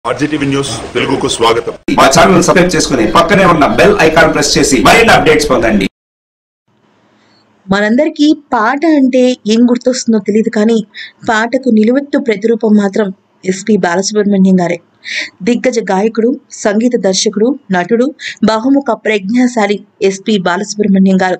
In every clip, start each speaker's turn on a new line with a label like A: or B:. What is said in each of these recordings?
A: RGTV news తెలుగుకు స్వాగతం
B: మా ఛానల్ సబ్స్క్రైబ్ చేసుకుని పక్కనే ఉన్న బెల్ ఐకాన్ ప్రెస్ చేసి మరిన్ని అప్డేట్స్ పొందండి
C: మనందరికీ పాట అంటే ఏం గుర్తొస్తుందో తెలియదు కానీ పాటకు నిలువెత్తు ప్రతిరూపం మాత్రం ఎస్పి బాలసుబ్రహ్మణ్యం గారే దిగ్గజ గాయకుడు సంగీత దర్శకుడు నటుడు బహుముఖ ప్రజ్ఞాశాలి ఎస్పి బాలసుబ్రహ్మణ్యం గారు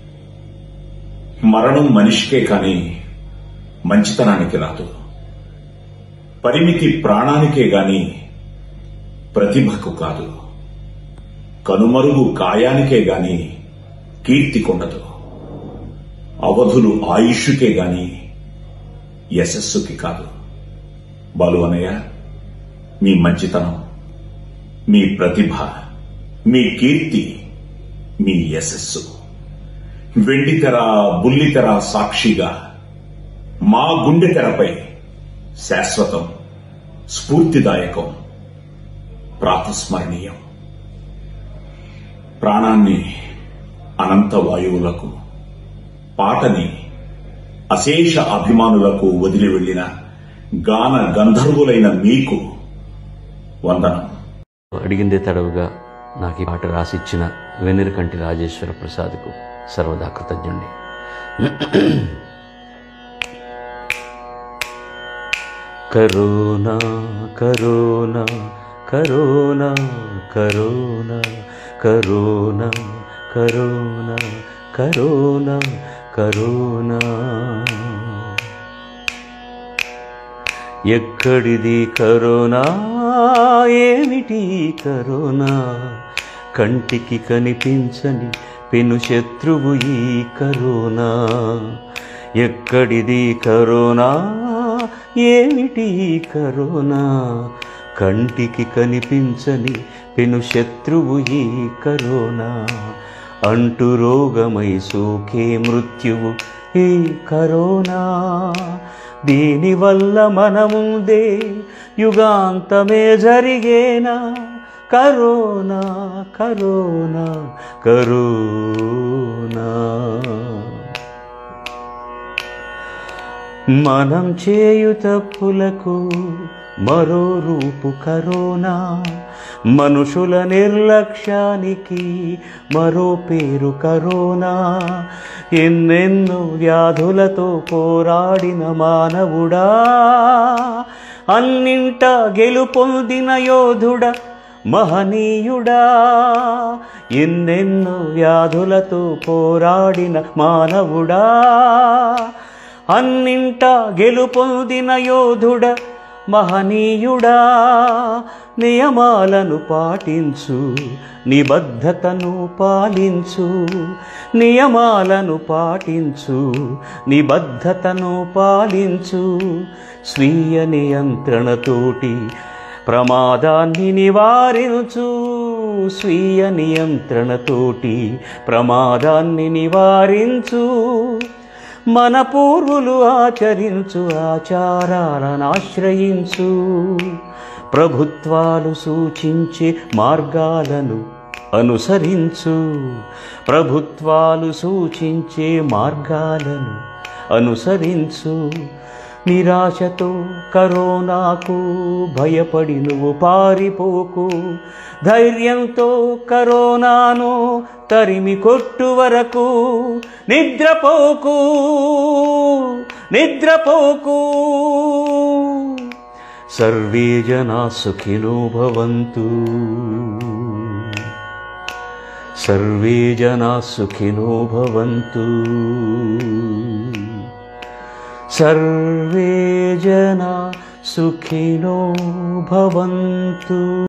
D: మరణం మనిషికే కాని మంచితనానికి రాదు పరిమితి ప్రాణానికే గాని ప్రతిభకు కాదు కనుమరుగు కాయానికే గాని కీర్తికొండదు అవధులు ఆయుష్కే గాని యశస్సుకి కాదు బాలు అనయ్య మీ మంచితనం మీ ప్రతిభ మీ కీర్తి మీ యశస్సు వెండితెర బుల్లితెర సాక్షిగా మా గుండె తెరపై శాశ్వతం స్ఫూర్తిదాయకం ప్రాతస్మరణీయం ప్రాణాన్ని అనంత వాయువులకు పాటని అశేష అభిమానులకు వదిలి వెళ్లిన గాన గంధర్వులైన మీకు వందనం
E: అడిగిందే తడవుగా నాకు ఈ పాట రాసిచ్చిన వెన్నెరకంటి రాజేశ్వర ప్రసాద్కు సర్వదా కృతజ్ఞుణ్ణి corona corona corona corona corona corona corona corona ఎక్కడిది కరోనా ఏమిటి కరోనా కంటికి కనిపించని పెను శత్రువు ఈ కరోనా ఎక్కడిది కరోనా ఏమిటి కరోనా కంటికి కనిపించని పెను శత్రువు ఈ కరోనా అంటు రోగమై సోకే మృత్యువు ఈ కరోనా దీనివల్ల మనముందే యుగాంతమే జరిగేనా కరోనా కరోనా కరోనా మనం చేయు తప్పులకు మరో రూపు కరోనా మనుషుల నిర్లక్ష్యానికి మరో పేరు కరోనా ఎన్నెన్నో వ్యాధులతో పోరాడిన మానవుడా అన్నింట గెలుపొందిన యోధుడా మహనీయుడా ఎన్నెన్నో వ్యాధులతో పోరాడిన మానవుడా అన్నింట గెలుపొందిన యోధుడ మహనీయుడా నియమాలను పాటించు నిబద్ధతను పాలించు నియమాలను పాటించు నిబద్ధతను పాలించు స్వీయ నియంత్రణతోటి ప్రమాదాన్ని నివారించు స్వీయ నియంత్రణతోటి ప్రమాదాన్ని నివారించు మన పూర్వులు ఆచరించు ఆచారాలను ఆశ్రయించు ప్రభుత్వాలు సూచించే మార్గాలను అనుసరించు ప్రభుత్వాలు సూచించే మార్గాలను అనుసరించు నిరాశతో కరోనాకు భయపడి నువ్వు పారిపోకు ధైర్యంతో కరోనాను తరిమి కొట్టు వరకు నిద్రపోకు నిద్రపోకు సర్వే జనా సుఖినో భవంతు సర్వే జనా సుఖినో భవంతు సర్వే జనా సుఖినో భవంతు